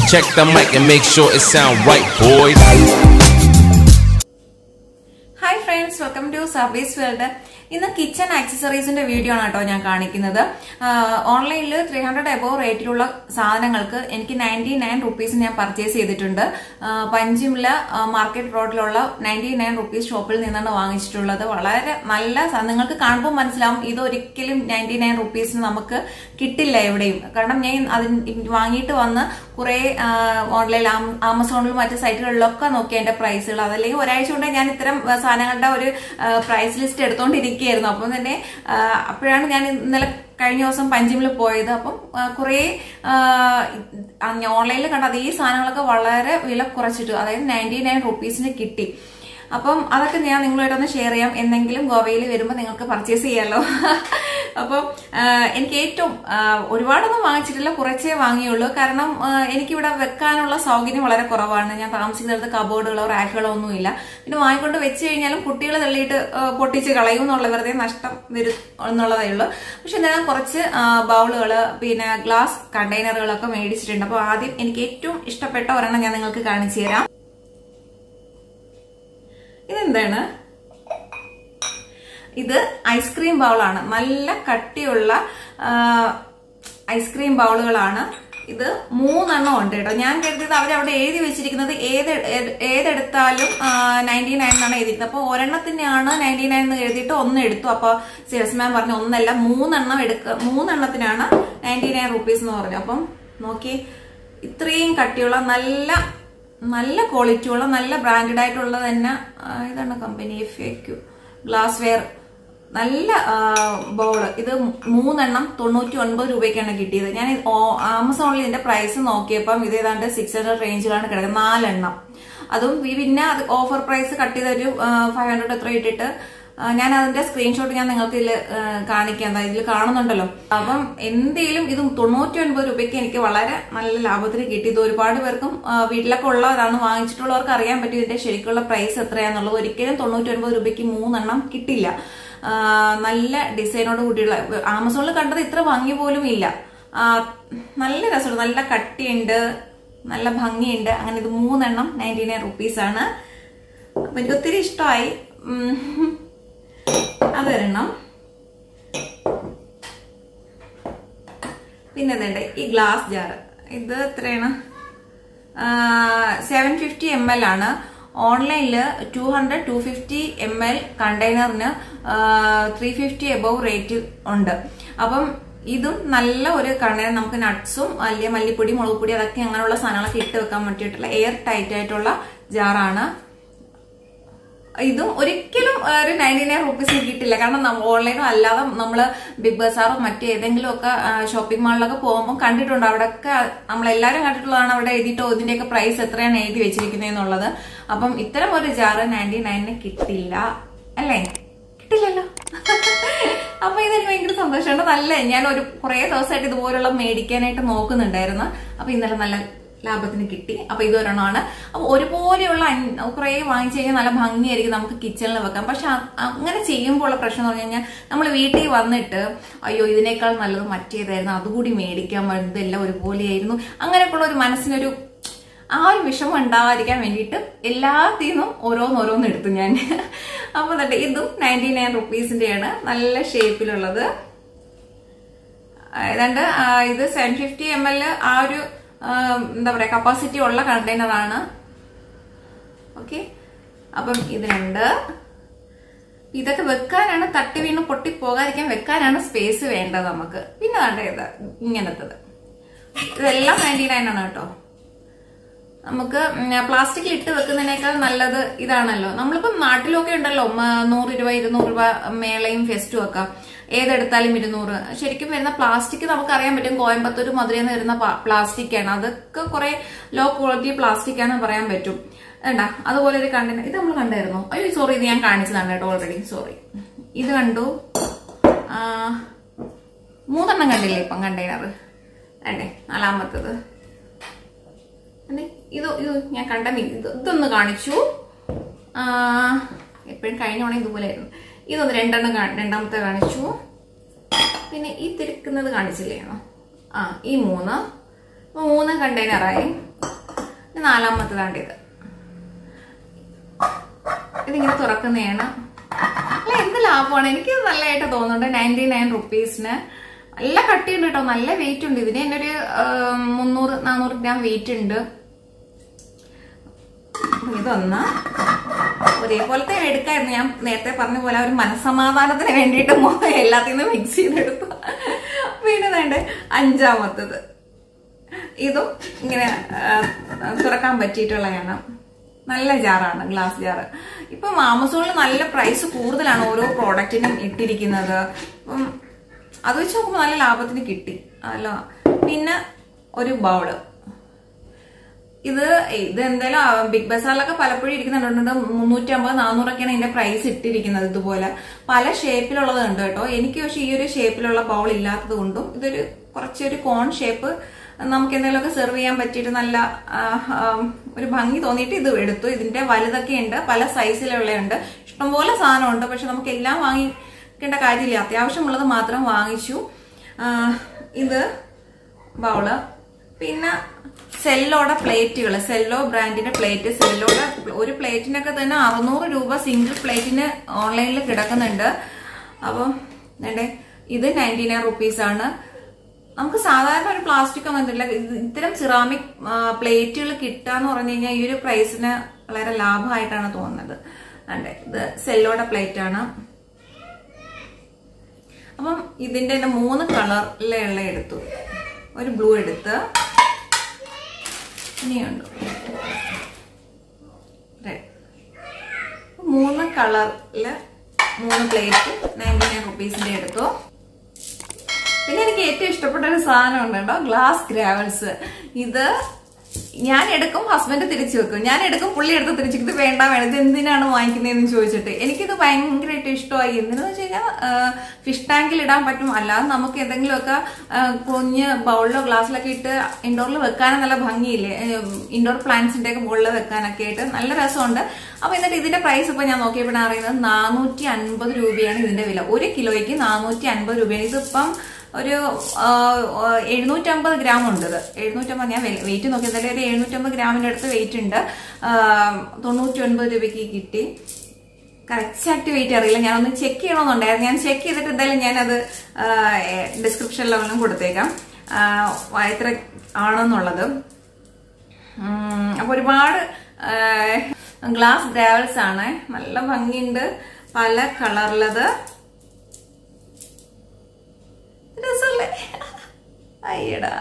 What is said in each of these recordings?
Check the mic and make sure it sound right, boys. Hi friends welcome to service world ഇന്ന് kitchen ആക്സസറീസിന്റെ video ആണ് കേട്ടോ ഞാൻ കാണിക്കുന്നത് ഓൺലൈനിൽ ത്രീ ഹൺഡ്രഡ് എബോവ് റേറ്റിലുള്ള സാധനങ്ങൾക്ക് എനിക്ക് നയൻറ്റി നയൻ റുപ്പീസ് ഞാൻ പർച്ചേസ് ചെയ്തിട്ടുണ്ട് ആ, പഞ്ചിമില മാർക്കറ്റ് റോഡിലുള്ള നയൻറ്റി നയൻ റുപ്പീസ് ഷോപ്പിൽ നിന്നാണ് വാങ്ങിച്ചിട്ടുള്ളത് വളരെ നല്ല സാ- നിങ്ങൾക്ക് കാണുമ്പോൾ മനസ്സിലാവും ഇത് ഒരിക്കലും നയൻറ്റി നയൻ റുപ്പീസിന് നമുക്ക് കിട്ടില്ല എവിടെയും കാരണം ഞാൻ അതിന് വാങ്ങിയിട്ട് വന്ന് കുറെ ഓൺലൈൻ ആമസോണിലും മറ്റു സൈറ്റുകളിലൊക്കെ നോക്കി അതിന്റെ പ്രൈസുകൾ അതല്ലെങ്കിൽ ഒരാഴ്ച കൊണ്ട് ഞാൻ ഇത്തരം ആ, സാധനങ്ങളുടെ ഒരു പ്രൈസ് ലിസ്റ്റ് എടുത്തോണ്ടിരിക്കുകയായിരുന്നു അപ്പം തന്നെ ആ, അപ്പോഴാണ് ഞാൻ ഇന്നലെ കഴിഞ്ഞ ദിവസം പഞ്ചിമിൽ പോയത് അപ്പം ആ, കുറേ ഓൺലൈനിൽ കണ്ട അതേ സാധനങ്ങളൊക്കെ വളരെ വില കുറച്ചിട്ട് അതായത് നയൻറ്റി നയൻ റുപ്പീസിന് കിട്ടി അപ്പം അതൊക്കെ ഞാൻ നിങ്ങളുമായിട്ടൊന്ന് ഷെയർ ചെയ്യാം എന്തെങ്കിലും ഗോവയിൽ വരുമ്പോൾ നിങ്ങൾക്ക് പർച്ചേസ് ചെയ്യാമല്ലോ അപ്പം ആ, എനിക്ക് ഏറ്റവും ആ, ഒരുപാടൊന്നും വാങ്ങിച്ചിട്ടില്ല കുറച്ചേ വാങ്ങിയുള്ളൂ കാരണം ആ, എനിക്കിവിടെ വെക്കാനുള്ള സൗകര്യം വളരെ കുറവാണ് ഞാൻ താമസിക്കുന്നിടത്ത് കബോർഡുകളോ റാക്കുകളോ ഒന്നുമില്ല പിന്നെ വാങ്ങിക്കൊണ്ട് വെച്ച് കഴിഞ്ഞാലും കുട്ടികൾ തള്ളിയിട്ട് ആ, പൊട്ടിച്ച് കളയും എന്നുള്ള വെറുതെ നഷ്ടം വരും എന്നുള്ളതേ ഉള്ളൂ പക്ഷെ ഞാൻ കുറച്ച് ബൗളുകൾ പിന്നെ ഗ്ലാസ് കണ്ടെയ്നറുകളൊക്കെ മേടിച്ചിട്ടുണ്ട് അപ്പോൾ ആദ്യം എനിക്ക് ഏറ്റവും ഇഷ്ടപ്പെട്ട ഒരെണ്ണം ഞാൻ നിങ്ങൾക്ക് കാണിച്ചു തരാം ഇതെന്താണ് ഇത് ഐസ്ക്രീം ബൗളാണ് നല്ല കട്ടിയുള്ള ആ, ഐസ്ക്രീം ബൗളുകളാണ് ഇത് മൂന്നെണ്ണം ഉണ്ട് കേട്ടോ ഞാൻ കരുതിയത് അവരവിടെ എഴുതി വെച്ചിരിക്കുന്നത് ഏത് ഏത് ഏതെടുത്താലും നയൻറ്റി നയൻ എന്നാണ് എഴുതിയിരിക്കുന്നത് അപ്പോൾ ഒരെണ്ണത്തിനാണ് നയൻറ്റി നയൻ എന്ന് എഴുതിയിട്ട് ഒന്ന് എടുത്തു അപ്പോൾ സെയിൽസ്മാൻ പറഞ്ഞു ഒന്നല്ല മൂന്നെണ്ണം എടുക്ക മൂന്നെണ്ണത്തിനാണ് നയൻറ്റി നയൻ റുപ്പീസ് എന്ന് പറഞ്ഞു അപ്പം നോക്കി ഇത്രയും കട്ടിയുള്ള നല്ല നല്ല ക്വാളിറ്റിയുള്ള നല്ല ബ്രാൻഡഡ് ആയിട്ടുള്ള തന്നെ ആ, ഇതാണ് company F A Q glassware നല്ല ബൗള് ഇത് മൂന്നെണ്ണം തൊണ്ണൂറ്റി ഒൻപത് രൂപയ്ക്കാണ് കിട്ടിയത് ഞാൻ ഇത് ഓ- ആമസോണിൽ ഇതിന്റെ പ്രൈസ് നോക്കിയപ്പം ഇത് ഏതാണ്ട് സിക്സ് ഹൺഡ്രഡ് റേഞ്ചിലാണ് കിടക്കുന്നത് നാലെണ്ണം അതും ഈ പിന്നെ അത് ഓഫർ പ്രൈസ് കട്ട് ചെയ്ത ഒരു ഫൈവ് ഹൺഡ്രഡ് എത്ര ഇട്ടിട്ട് ആ, ഞാൻ അതിന്റെ സ്ക്രീൻഷോട്ട് ഞാൻ നിങ്ങൾക്ക് ഇതിൽ കാണിക്കാം ദാ ഇതിൽ കാണുന്നുണ്ടല്ലോ അപ്പം എന്തെങ്കിലും ഇത് തൊണ്ണൂറ്റി ഒൻപത് രൂപയ്ക്ക് എനിക്ക് വളരെ നല്ല ലാഭത്തിന് കിട്ടി ഇത് ഒരുപാട് പേർക്കും ആ, വീട്ടിലൊക്കെ ഉള്ളവരാണ് വാങ്ങിച്ചിട്ടുള്ളവർക്ക് അറിയാൻ പറ്റും ഇതിന്റെ ശരിക്കുള്ള പ്രൈസ് എത്രയാന്നുള്ളത് ഒരിക്കലും തൊണ്ണൂറ്റി ഒൻപത് രൂപയ്ക്ക് മൂന്നെണ്ണം കിട്ടില്ല ആ, നല്ല ഡിസൈനോട് കൂടിയുള്ള ആമസോണിൽ കണ്ടത് ഇത്ര ഭംഗി പോലും ഇല്ല ആ, നല്ല രസമുണ്ട് നല്ല കട്ടിയുണ്ട് നല്ല ഭംഗിയുണ്ട് അങ്ങനെ ഇത് മൂന്നെണ്ണം നയൻറ്റി നയൻ റുപ്പീസാണ് അപ്പൊ എനിക്ക് ഒത്തിരി ഇഷ്ടമായി ഉം. അതൊരെണ്ണം പിന്നെ ഇതുണ്ട് ഈ ഗ്ലാസ് ജാർ ഇത് എത്രയാണ് സെവൻ ഫിഫ്റ്റി എം എൽ ആണ് ഓൺലൈനില് two hundred two fifty M L കണ്ടെയ്നറിന് ത്രീ ഫിഫ്റ്റി എബവ് റേറ്റ് ഉണ്ട് അപ്പം ഇതും നല്ല ഒരു കണ്ടെയ്നർ നമുക്ക് നട്ട്സും വലിയ മല്ലിപ്പൊടി മുളക് പൊടി അതൊക്കെ അങ്ങനെയുള്ള സാധനങ്ങളൊക്കെ ഇട്ട് വെക്കാൻ പറ്റിയിട്ടുള്ള എയർ ടൈറ്റ് ആയിട്ടുള്ള ജാറാണ് ഇതും ഒരിക്കലും ആ, ഒരു നയൻറ്റി നയൻ റുപ്പീസിന് കിട്ടില്ല കാരണം ഓൺലൈനോ അല്ലാതെ നമ്മൾ ബിഗ് ബസാറോ മറ്റേതെങ്കിലും ഒക്കെ ഷോപ്പിംഗ് മാളിലൊക്കെ പോകുമ്പോൾ കണ്ടിട്ടുണ്ട് അവിടെയൊക്കെ നമ്മളെല്ലാവരും കണ്ടിട്ടുള്ളതാണ് അവിടെ എഴുതിയിട്ടോ ഇതിന്റെയൊക്കെ പ്രൈസ് എത്രയാണ് എഴുതി വെച്ചിരിക്കുന്നത് എന്നുള്ളത് അപ്പം ഇത്തരം ഒരു ജാറ് നയൻറ്റി നയനിന് കിട്ടില്ല അല്ലേ കിട്ടില്ലല്ലോ അപ്പൊ ഇതെനിക്ക് ഭയങ്കര സന്തോഷമുണ്ട് നല്ല ഞാൻ ഒരു കുറെ ദിവസമായിട്ട് ഇതുപോലുള്ള മേടിക്കാനായിട്ട് നോക്കുന്നുണ്ടായിരുന്നു അപ്പൊ ഇന്നലെ നല്ല ലാഭത്തിന് കിട്ടി അപ്പൊ ഇതൊരെണ്ണമാണ് അപ്പൊ ഒരുപോലെയുള്ള കുറെ വാങ്ങിച്ചു കഴിഞ്ഞാൽ നല്ല ഭംഗിയായിരിക്കും നമുക്ക് കിച്ചണിൽ വെക്കാം പക്ഷെ അ- അങ്ങനെ ചെയ്യുമ്പോൾ ഉള്ള പ്രശ്നം എന്ന് പറഞ്ഞു കഴിഞ്ഞാൽ നമ്മൾ വീട്ടിൽ വന്നിട്ട് അയ്യോ ഇതിനേക്കാൾ നല്ലത് മറ്റേതായിരുന്നു അതുകൂടി മേടിക്കാൻ വേണ്ടി ഇതെല്ലാം ഒരുപോലെയായിരുന്നു അങ്ങനെയൊക്കെയുള്ള ഒരു മനസ്സിനൊരു ആ ഒരു വിഷമം ഉണ്ടാവാതിരിക്കാൻ വേണ്ടിയിട്ട് എല്ലാത്തിൽ നിന്നും ഓരോന്നോരോന്ന് എടുത്തു ഞാൻ അപ്പൊ എന്നിട്ട് ഇതും നയൻറ്റി നയൻ റുപ്പീസിന്റെയാണ് നല്ല ഷേപ്പിലുള്ളത് ഏതാണ്ട് ആ, ഇത് സെവൻ ഫിഫ്റ്റി എം എൽ ആ ഒരു ആ, എന്താ പറയാ കപ്പാസിറ്റി ഉള്ള കണ്ടെയ്നർ ആണ് ഓക്കെ അപ്പം ഇത് രണ്ട് ഇതൊക്കെ വെക്കാനാണ് തട്ടി വീണ് പൊട്ടി പോകാതിരിക്കാൻ വെക്കാനാണ് സ്പേസ് വേണ്ടത് നമുക്ക് പിന്നെ വേണ്ട ഇത് ഇങ്ങനത്തത് ഇതെല്ലാം നയൻറ്റി നയൻ ആണ് കേട്ടോ നമുക്ക് പ്ലാസ്റ്റിക്കിൽ ഇട്ട് വെക്കുന്നതിനേക്കാൾ നല്ലത് ഇതാണല്ലോ നമ്മളിപ്പം നാട്ടിലൊക്കെ ഉണ്ടല്ലോ മ- നൂറ് രൂപ ഇരുന്നൂറ് രൂപ മേളയും ഫെസ്റ്റും ഒക്കെ ഏതെടുത്താലും ഇരുന്നൂറ് ശരിക്കും വരുന്ന പ്ലാസ്റ്റിക് നമുക്ക് അറിയാൻ പറ്റും കോയമ്പത്തൂർ മധുരയിൽ നിന്ന് വരുന്ന പ്ലാസ്റ്റിക് ആണ് അതൊക്കെ കുറെ ലോ ക്വാളിറ്റി പ്ലാസ്റ്റിക് ആണെന്ന് പറയാൻ പറ്റും വേണ്ട അതുപോലെ ഒരു കണ്ടെയ്നർ ഇത് നമ്മൾ കണ്ടായിരുന്നോ അയ്യോ സോറി ഇത് ഞാൻ കാണിച്ചതാണ് കേട്ടോ ഓൾറെഡി സോറി ഇത് കണ്ടു ആ, മൂന്നെണ്ണം കണ്ടില്ലേ ഇപ്പം കണ്ടെയ്നർ വേണ്ടേ നാലാമത്തത് അതെ, ഇത് ഇത് ഞാൻ കണ്ട മീൻ ഇത് ഇതൊന്ന് കാണിച്ചു എപ്പോഴും കഴിഞ്ഞ തവണ ഇതുപോലെയായിരുന്നു ഇതൊന്ന് രണ്ടെണ്ണം കാ- രണ്ടാമത്തെ കാണിച്ചു പിന്നെ ഈ തിരിക്കുന്നത് കാണിച്ചില്ലേ ആ ഈ മൂന്ന് അപ്പൊ മൂന്ന് കണ്ടെയ്നറായി നാലാമത്തതാണ്ട് ഇത് ഇതിങ്ങനെ തുറക്കുന്നതാണ് അല്ല എന്ത് ലാഭമാണ് എനിക്ക് നല്ലതായിട്ട് തോന്നുന്നുണ്ട് നയൻറ്റി നയൻ റുപ്പീസിന് നല്ല കട്ടിയുണ്ട് കേട്ടോ നല്ല വെയിറ്റ് ഉണ്ട് ഇതിന് തന്നെ ഒരു ആ, മുന്നൂറ് നാനൂറ് ഗ്രാം വെയിറ്റ് ഉണ്ട് അപ്പൊ ഇതൊന്ന് ഒരേപോലത്തെ എടുക്കായിരുന്നു ഞാൻ നേരത്തെ പറഞ്ഞ പോലെ ഒരു മനസമാധാനത്തിന് വേണ്ടിയിട്ട് മൊ- എല്ലാത്തിനും മിക്സ് ചെയ്തെടുത്തു പിന്നെ വേണ്ട അഞ്ചാമത്തത് ഇതും ഇങ്ങനെ ആ, തുറക്കാൻ പറ്റിയിട്ടുള്ളതാണ് നല്ല ജാറാണ് ഗ്ലാസ് ജാറ് ഇപ്പൊ ആമസോണിൽ നല്ല പ്രൈസ് കൂടുതലാണ് ഓരോ പ്രോഡക്റ്റിനും ഇട്ടിരിക്കുന്നത് അപ്പം അത് വെച്ച് നോക്കുമ്പോൾ നല്ല ലാഭത്തിന് കിട്ടി അല്ല പിന്നെ ഒരു ബൗള് ഇത് ഇത് എന്തായാലും ബിഗ് ബസാറിലൊക്കെ പലപ്പോഴും ഇരിക്കുന്നുണ്ട് മുന്നൂറ്റി അമ്പത് നാനൂറൊക്കെയാണ് ഇതിന്റെ പ്രൈസ് ഇട്ടിരിക്കുന്നത് ഇതുപോലെ പല ഷേപ്പിലുള്ളത് ഉണ്ട് കേട്ടോ എനിക്ക് പക്ഷെ ഈ ഒരു ഷേപ്പിലുള്ള ബൗൾ ഇല്ലാത്തത് കൊണ്ടും ഇതൊരു കുറച്ചൊരു കോൺ ഷേപ്പ് നമുക്ക് എന്തെങ്കിലുമൊക്കെ സെർവ് ചെയ്യാൻ പറ്റിയിട്ട് നല്ല ആ, ആ, ഒരു ഭംഗി തോന്നിയിട്ട് ഇത് എടുത്തു ഇതിന്റെ വലുതൊക്കെ ഉണ്ട് പല സൈസിലുള്ളതുണ്ട് ഇഷ്ടംപോലെ സാധനമുണ്ട് പക്ഷെ നമുക്ക് എല്ലാം വാങ്ങിക്കേണ്ട കാര്യമില്ല അത്യാവശ്യമുള്ളത് മാത്രം വാങ്ങിച്ചു ആ, ഇത് ബൗള് പിന്നെ സെല്ലോടെ പ്ലേറ്റുകൾ സെല്ലോ ബ്രാൻഡിന്റെ പ്ലേറ്റ് സെല്ലോടെ ഒരു പ്ലേറ്റിനൊക്കെ തന്നെ അറുന്നൂറ് രൂപ സിംഗിൾ പ്ലേറ്റിന് ഓൺലൈനിൽ കിടക്കുന്നുണ്ട് അപ്പം വേണ്ടേ ഇത് നയൻറ്റി നയൻ റുപ്പീസ് ആണ് നമുക്ക് സാധാരണ ഒരു പ്ലാസ്റ്റിക് ഒന്നും ഇതില്ല ഇത് ഇത്തരം സിറാമിക് പ്ലേറ്റുകൾ കിട്ടാന്ന് പറഞ്ഞു കഴിഞ്ഞാൽ ഈ ഒരു പ്രൈസിന് വളരെ ലാഭമായിട്ടാണ് തോന്നുന്നത് അതെ ഇത് സെല്ലോടെ പ്ലേറ്റ് ആണ് അപ്പം ഇതിന്റെ തന്നെ മൂന്ന് കളറിലുള്ള എടുത്തു ഒരു ബ്ലൂ എടുത്ത് ഇനിയുണ്ട് റെഡ് മൂന്ന് കളറില് മൂന്ന് പ്ലേറ്റ് നയൻറ്റി നയൻ റുപ്പീസിന്റെ എടുത്തു പിന്നെ എനിക്ക് ഏറ്റവും ഇഷ്ടപ്പെട്ട ഒരു സാധനം ഉണ്ട് കേട്ടോ ഗ്ലാസ് ഗ്രാവൽസ് ഇത് ഞാൻ എടുക്കും ഹസ്ബൻഡ് തിരിച്ചു വെക്കും ഞാൻ എടുക്കും പുള്ളി എടുത്ത് തിരിച്ചു ഇത് വേണ്ട വേണ്ട ഇത് എന്തിനാണ് വാങ്ങിക്കുന്നതെന്ന് ചോദിച്ചിട്ട് എനിക്കിത് ഭയങ്കരമായിട്ട് ഇഷ്ടമായി എന്തിനാന്ന് വെച്ച് കഴിഞ്ഞാൽ ഫിഷ് ടാങ്കിൽ ഇടാൻ പറ്റും അല്ലാതെ നമുക്ക് എന്തെങ്കിലുമൊക്കെ ആ, കുഞ്ഞ് ബൗളിലോ ഗ്ലാസ്സിലൊക്കെ ഇട്ട് ഇൻഡോറിൽ വെക്കാനും നല്ല ഭംഗിയില്ലേ ഇൻഡോർ പ്ലാന്റ്സിന്റെ ഒക്കെ മുകളിൽ വെക്കാനൊക്കെ ആയിട്ട് നല്ല രസമുണ്ട് അപ്പൊ എന്നിട്ട് ഇതിന്റെ പ്രൈസ് ഇപ്പൊ ഞാൻ നോക്കിയപ്പോഴാണ് അറിയുന്നത് നാനൂറ്റി അൻപത് രൂപയാണ് ഇതിന്റെ വില ഒരു കിലോയ്ക്ക് നാനൂറ്റി അൻപത് രൂപയാണ് ഇതിപ്പം ഒരു എഴുന്നൂറ്റമ്പത് ഗ്രാം ഉണ്ട് ഇത് എഴുന്നൂറ്റമ്പത് ഞാൻ വെയിറ്റ് നോക്കി എന്തായാലും ഒരു എഴുന്നൂറ്റമ്പത് ഗ്രാമിന്റെ അടുത്ത് വെയിറ്റ് ഉണ്ട് ആ, തൊണ്ണൂറ്റി ഒൻപത് രൂപയ്ക്ക് കിട്ടി കറക്റ്റ് വെയിറ്റ് അറിയില്ല ഞാനൊന്ന് ചെക്ക് ചെയ്യണമെന്നുണ്ടായിരുന്നു ഞാൻ ചെക്ക് ചെയ്തിട്ട് എന്തായാലും ഞാനത് ഡിസ്ക്രിപ്ഷൻ ലെവലിലും കൊടുത്തേക്കാം ആ, എത്ര ആണെന്നുള്ളത് ഉം, അപ്പൊ ഒരുപാട് ഗ്ലാസ് ഗ്രാവൽസ് ആണ് നല്ല ഭംഗിയുണ്ട് പല കളറിലത് രസമല്ലേ അയ്യടാ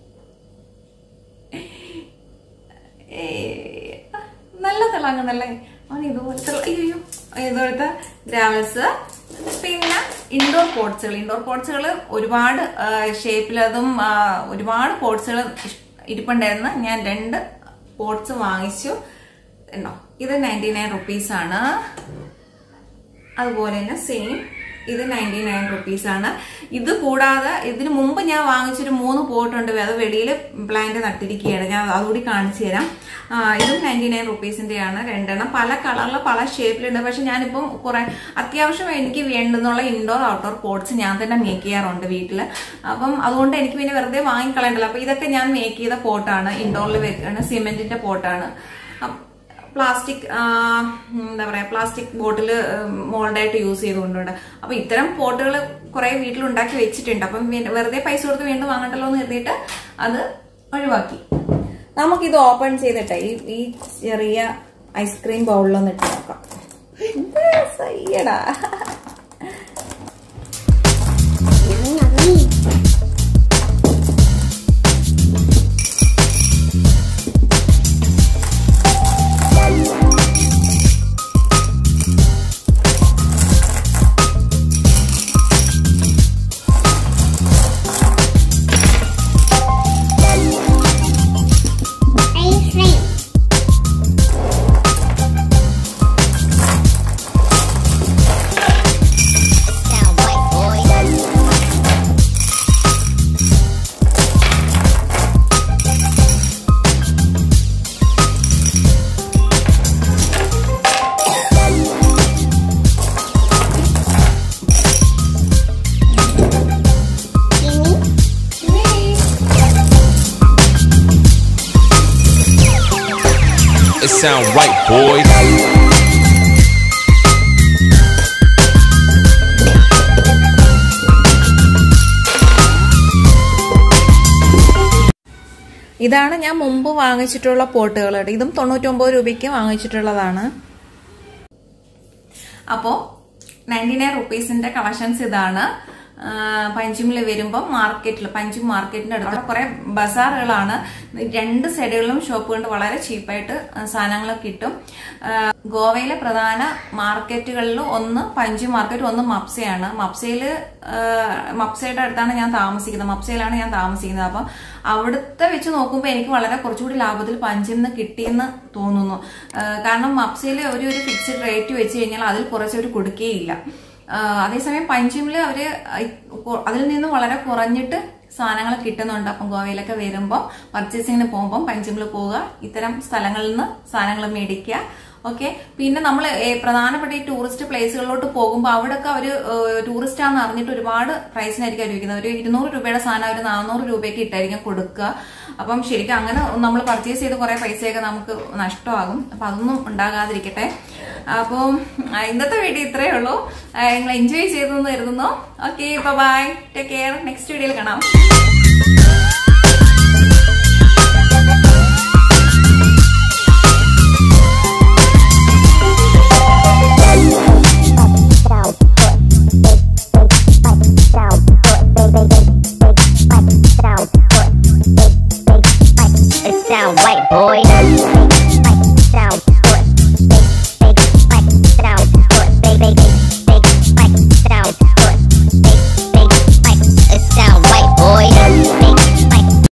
ഏയ്. നല്ല തിളങ്ങുന്നല്ലേ അവൻ ഇതുപോലത്തെ അയ്യോ ഇതുപോലത്തെ ഗ്രാവൽസ് പിന്നെ ഇൻഡോർ പോട്ട്സുകൾ ഇൻഡോർ പോട്ട്സുകൾ ഒരുപാട് ഷേപ്പിലതും ഒരുപാട് പോട്ട്സുകൾ ഇരിപ്പുണ്ടായിരുന്നു ഞാൻ രണ്ട് പോട്ട്സ് വാങ്ങിച്ചു ഉണ്ടോ ഇത് നയൻറ്റി നയൻ റുപ്പീസ് ആണ് അതുപോലെ തന്നെ സെയിം ഇത് നയൻറ്റി നയൻ റുപ്പീസ് ആണ് ഇത് കൂടാതെ ഇതിന് മുമ്പ് ഞാൻ വാങ്ങിച്ചൊരു മൂന്ന് പോട്ടുണ്ട് അത് വെളിയിൽ പ്ലാന്റ് നട്ടിരിക്കുകയാണ് ഞാൻ അതുകൂടി കാണിച്ചു തരാം ആ, ഇതും നയൻറ്റി നയൻ റുപ്പീസിന്റെയാണ് രണ്ടെണ്ണം പല കളറിൽ പല ഷേപ്പിലുണ്ട് പക്ഷെ ഞാനിപ്പം കുറെ അത്യാവശ്യം എനിക്ക് വേണ്ടുന്നുള്ള ഇൻഡോർ ഔട്ട്ഡോർ പോട്ട്സ് ഞാൻ തന്നെ മേക്ക് ചെയ്യാറുണ്ട് വീട്ടിൽ അപ്പം അതുകൊണ്ട് എനിക്ക് പിന്നെ വെറുതെ വാങ്ങിക്കളയണ്ടല്ലോ അപ്പൊ ഇതൊക്കെ ഞാൻ മേക്ക് ചെയ്ത പോട്ടാണ് ഇൻഡോറിൽ വെക്കാണ് സിമെന്റിന്റെ പോട്ടാണ് പ്ലാസ്റ്റിക് എന്താ പറയാ പ്ലാസ്റ്റിക് ബോട്ടിൽ മോൾഡായിട്ട് യൂസ് ചെയ്തുകൊണ്ടുണ്ട് അപ്പൊ ഇത്തരം പോട്ടുകൾ കുറെ വീട്ടിൽ ഉണ്ടാക്കി വെച്ചിട്ടുണ്ട് അപ്പം വീ- വെറുതെ പൈസ കൊടുത്ത് വീണ്ടും വാങ്ങണ്ടല്ലോ എന്ന് കരുതിയിട്ട് അത് ഒഴിവാക്കി നമുക്കിത് ഓപ്പൺ ചെയ്തിട്ടെ ഈ ഈ ചെറിയ ഐസ്ക്രീം ബൗളിലൊന്ന് ഇട്ട് നോക്കാം എന്ത് സയ്യടാ Ice cream. it sound right, boys. ഇതാണ് ഞാൻ മുമ്പ് വാങ്ങിച്ചിട്ടുള്ള പോട്ടുകൾ കേട്ടോ ഇതും തൊണ്ണൂറ്റൊമ്പത് രൂപയ്ക്ക് വാങ്ങിച്ചിട്ടുള്ളതാണ് അപ്പോൾ നയൻറ്റി നയൻ റുപ്പീസിന്റെ കളക്ഷൻസ് ഇതാണ് ആ, പഞ്ചിമിൽ വരുമ്പോൾ മാർക്കറ്റിൽ പഞ്ചിം മാർക്കറ്റിന്റെ അടുത്ത് അവിടെ കുറെ ബസാറുകളാണ് രണ്ട് സൈഡുകളിലും ഷോപ്പുകൊണ്ട് വളരെ ചീപ്പായിട്ട് സാധനങ്ങൾ കിട്ടും ആ, ഗോവയിലെ പ്രധാന മാർക്കറ്റുകളിൽ ഒന്ന് പഞ്ചി മാർക്കറ്റ് ഒന്ന് മപ്സയാണ് മപ്സയില് ആ, മപ്സയുടെ അടുത്താണ് ഞാൻ താമസിക്കുന്നത് മപ്സയിലാണ് ഞാൻ താമസിക്കുന്നത് അപ്പം അവിടുത്തെ വെച്ച് നോക്കുമ്പോൾ എനിക്ക് വളരെ കുറച്ചുകൂടി ലാഭത്തിൽ പഞ്ചിൽ നിന്ന് കിട്ടിയെന്ന് തോന്നുന്നു ആ, കാരണം മപ്സയിൽ ഒരു ഒരു ഫിക്സ്ഡ് റേറ്റ് വെച്ച് കഴിഞ്ഞാൽ അതിൽ കുറച്ച് അവർ കൊടുക്കുകയില്ല ആ, അതേസമയം പഞ്ചിമില് അവര് കൊ- അതിൽ നിന്ന് വളരെ കുറഞ്ഞിട്ട് സാധനങ്ങൾ കിട്ടുന്നുണ്ട് അപ്പം ഗോവയിലൊക്കെ വരുമ്പോൾ പർച്ചേസിങ്ങിന് പോകുമ്പോൾ പഞ്ചിമിൽ പോവുക ഇത്തരം സ്ഥലങ്ങളിൽ നിന്ന് സാധനങ്ങൾ മേടിക്കുക ഓക്കെ പിന്നെ നമ്മൾ പ്രധാനപ്പെട്ട ഈ ടൂറിസ്റ്റ് പ്ലേസുകളിലോട്ട് പോകുമ്പോൾ അവിടെയൊക്കെ അവർ ടൂറിസ്റ്റ് ആണെന്ന് അറിഞ്ഞിട്ട് ഒരുപാട് പ്രൈസിനായിരിക്കും അവർ വിൽക്കുന്നത് ഒരു ഇരുന്നൂറ് രൂപയുടെ സാധനം ഒരു നാനൂറ് രൂപയ്ക്ക് ഇട്ടായിരിക്കും കൊടുക്കുക അപ്പം ശരിക്കും അങ്ങനെ നമ്മൾ പർച്ചേസ് ചെയ്ത് കുറെ പൈസയൊക്കെ നമുക്ക് നഷ്ടമാകും അപ്പം അതൊന്നും ഉണ്ടാകാതിരിക്കട്ടെ അപ്പോൾ ഇന്നത്തെ വീഡിയോ ഇത്രയേ ഉള്ളൂ നിങ്ങൾ എൻജോയ് ചെയ്തു എന്ന് കരുതുന്നു okay bye take care next വീഡിയോയിൽ കാണാം It sound white, boy.